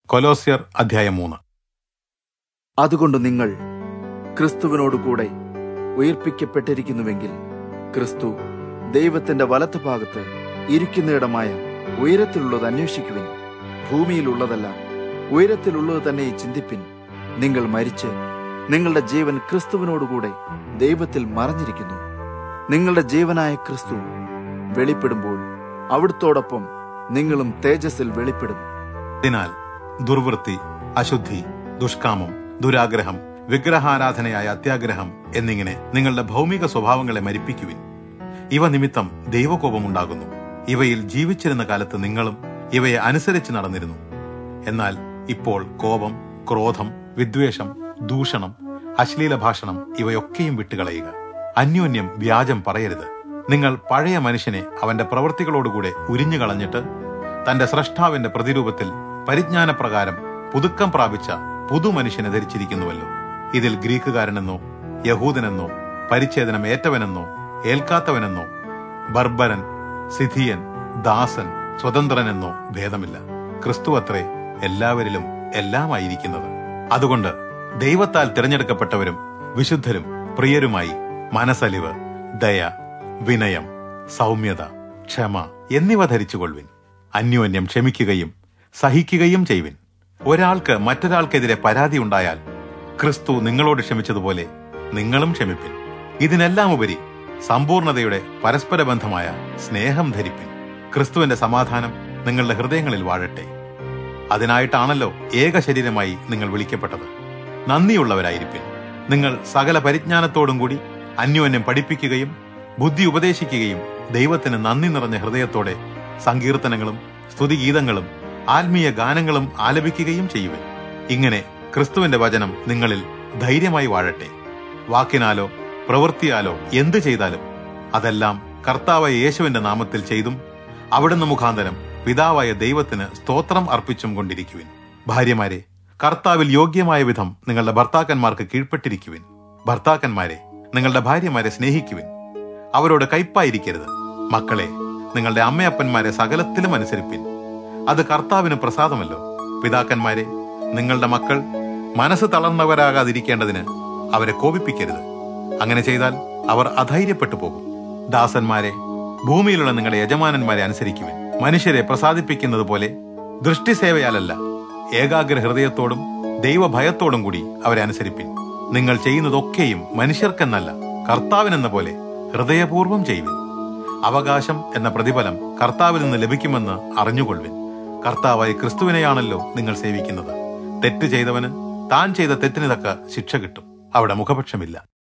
കൊലോസ്യർ അധ്യായം മൂന്ന് അതുകൊണ്ട് നിങ്ങൾ ക്രിസ്തുവിനോടുകൂടെ ഉയർപ്പിക്കപ്പെട്ടിരിക്കുന്നുവെങ്കിൽ ക്രിസ്തു ദൈവത്തിന്റെ വലത്തുഭാഗത്ത് ഇരിക്കുന്നിടമായ ഉയരത്തിലുള്ളത് അന്വേഷിക്കുവിൻ ഭൂമിയിലുള്ളതല്ല ഉയരത്തിലുള്ളത് തന്നെ ചിന്തിപ്പിൻ നിങ്ങൾ മരിച്ച് നിങ്ങളുടെ ജീവൻ ക്രിസ്തുവിനോടുകൂടെ ദൈവത്തിൽ മറഞ്ഞിരിക്കുന്നു നിങ്ങളുടെ ജീവനായ ക്രിസ്തു വെളിപ്പെടുമ്പോൾ അവിടുത്തോടൊപ്പം നിങ്ങളും തേജസ്സിൽ വെളിപ്പെടും അതിനാൽ ദുർവൃത്തി അശുദ്ധി ദുഷ്കാമം ദുരാഗ്രഹം വിഗ്രഹാരാധനയായ അത്യാഗ്രഹം എന്നിങ്ങനെ നിങ്ങളുടെ ഭൗമിക സ്വഭാവങ്ങളെ മരിപ്പിക്കുവിൻ ഇവ നിമിത്തം ദൈവകോപമുണ്ടാകുന്നു ഇവയിൽ ജീവിച്ചിരുന്ന കാലത്ത് നിങ്ങളും ഇവയെ അനുസരിച്ച് നടന്നിരുന്നു എന്നാൽ ഇപ്പോൾ കോപം ക്രോധം വിദ്വേഷം ദൂഷണം അശ്ലീല ഭാഷണം ഇവയൊക്കെയും വിട്ടുകളയുക അന്യോന്യം വ്യാജം പറയരുത് നിങ്ങൾ പഴയ മനുഷ്യനെ അവന്റെ പ്രവൃത്തികളോടുകൂടെ ഉരിഞ്ഞു കളഞ്ഞിട്ട് തന്റെ സ്രഷ്ടാവിന്റെ പ്രതിരൂപത്തിൽ പരിജ്ഞാനപ്രകാരം പുതുക്കം പ്രാപിച്ച പുതുമനുഷ്യനെ ധരിച്ചിരിക്കുന്നുവല്ലോ ഇതിൽ ഗ്രീക്കുകാരനെന്നോ യഹൂദനെന്നോ പരിച്ഛേദനം ഏറ്റവനെന്നോ ഏൽക്കാത്തവനെന്നോ ബർബരൻ സിഥിയൻ ദാസൻ സ്വതന്ത്രനെന്നോ ഭേദമില്ല ക്രിസ്തു അത്രേ എല്ലാവരിലും എല്ലാമായിരിക്കുന്നത് അതുകൊണ്ട് ദൈവത്താൽ തിരഞ്ഞെടുക്കപ്പെട്ടവരും വിശുദ്ധരും പ്രിയരുമായി മനസ്സലിവ് ദയ വിനയം സൗമ്യത ക്ഷമ എന്നിവ ധരിച്ചുകൊള്ളുവിൻ അന്യോന്യം ക്ഷമിക്കുകയും സഹിക്കുകയും ചെയ്യുവിൻ ഒരാൾക്ക് മറ്റൊരാൾക്കെതിരെ പരാതി ഉണ്ടായാൽ ക്രിസ്തു നിങ്ങളോട് ക്ഷമിച്ചതുപോലെ നിങ്ങളും ക്ഷമിപ്പിൻ ഇതിനെല്ലാം ഉപരി സമ്പൂർണതയുടെ പരസ്പര ബന്ധമായ സ്നേഹം ധരിപ്പിൻ ക്രിസ്തുവിന്റെ സമാധാനം നിങ്ങളുടെ ഹൃദയങ്ങളിൽ വാഴട്ടെ അതിനായിട്ടാണല്ലോ ഏക ശരീരമായി നിങ്ങൾ വിളിക്കപ്പെട്ടത് നന്ദിയുള്ളവരായിരിപ്പിൻ നിങ്ങൾ സകല പരിജ്ഞാനത്തോടും കൂടി അന്യോന്യം പഠിപ്പിക്കുകയും ബുദ്ധി ഉപദേശിക്കുകയും ദൈവത്തിന് നന്ദി നിറഞ്ഞ ഹൃദയത്തോടെ സങ്കീർത്തനങ്ങളും സ്തുതിഗീതങ്ങളും ആത്മീയ ഗാനങ്ങളും ആലപിക്കുകയും ചെയ്യുവൻ ഇങ്ങനെ ക്രിസ്തുവിന്റെ വചനം നിങ്ങളിൽ ധൈര്യമായി വാഴട്ടെ വാക്കിനാലോ പ്രവൃത്തിയാലോ എന്തു ചെയ്താലും അതെല്ലാം കർത്താവായ യേശുവിന്റെ നാമത്തിൽ ചെയ്തും അവിടുന്ന് മുഖാന്തരം പിതാവായ ദൈവത്തിന് സ്തോത്രം അർപ്പിച്ചും കൊണ്ടിരിക്കുവിൻ ഭാര്യമാരെ കർത്താവിൽ യോഗ്യമായ വിധം നിങ്ങളുടെ ഭർത്താക്കന്മാർക്ക് കീഴ്പ്പെട്ടിരിക്കുവിൻ ഭർത്താക്കന്മാരെ നിങ്ങളുടെ ഭാര്യമാരെ സ്നേഹിക്കുവിൻ അവരോട് കയ്പായിരിക്കരുത് മക്കളെ നിങ്ങളുടെ അമ്മയപ്പന്മാരെ സകലത്തിലും അനുസരിപ്പിൻ അത് കർത്താവിന് പ്രസാദമല്ലോ പിതാക്കന്മാരെ നിങ്ങളുടെ മക്കൾ മനസ്സ് തളർന്നവരാകാതിരിക്കേണ്ടതിന് അവരെ കോപിപ്പിക്കരുത് അങ്ങനെ ചെയ്താൽ അവർ അധൈര്യപ്പെട്ടു പോകും ദാസന്മാരെ ഭൂമിയിലുള്ള നിങ്ങളുടെ യജമാനന്മാരെ അനുസരിക്കുവിൻ മനുഷ്യരെ പ്രസാദിപ്പിക്കുന്നത് പോലെ ദൃഷ്ടിസേവയാലല്ല ഏകാഗ്ര ഹൃദയത്തോടും ദൈവഭയത്തോടും കൂടി അവരെ അനുസരിപ്പിൻ നിങ്ങൾ ചെയ്യുന്നതൊക്കെയും മനുഷ്യർക്കെന്നല്ല കർത്താവിനെന്ന പോലെ ഹൃദയപൂർവ്വം ചെയ്യുവിൻ അവകാശം എന്ന പ്രതിഫലം കർത്താവിൽ നിന്ന് ലഭിക്കുമെന്ന് അറിഞ്ഞുകൊള്ളുവിൻ കർത്താവായ ക്രിസ്തുവിനെയാണല്ലോ നിങ്ങൾ സേവിക്കുന്നത് തെറ്റ് ചെയ്തവന് താൻ ചെയ്ത തെറ്റിന് തക്ക ശിക്ഷ കിട്ടും അവിടെ മുഖപക്ഷമില്ല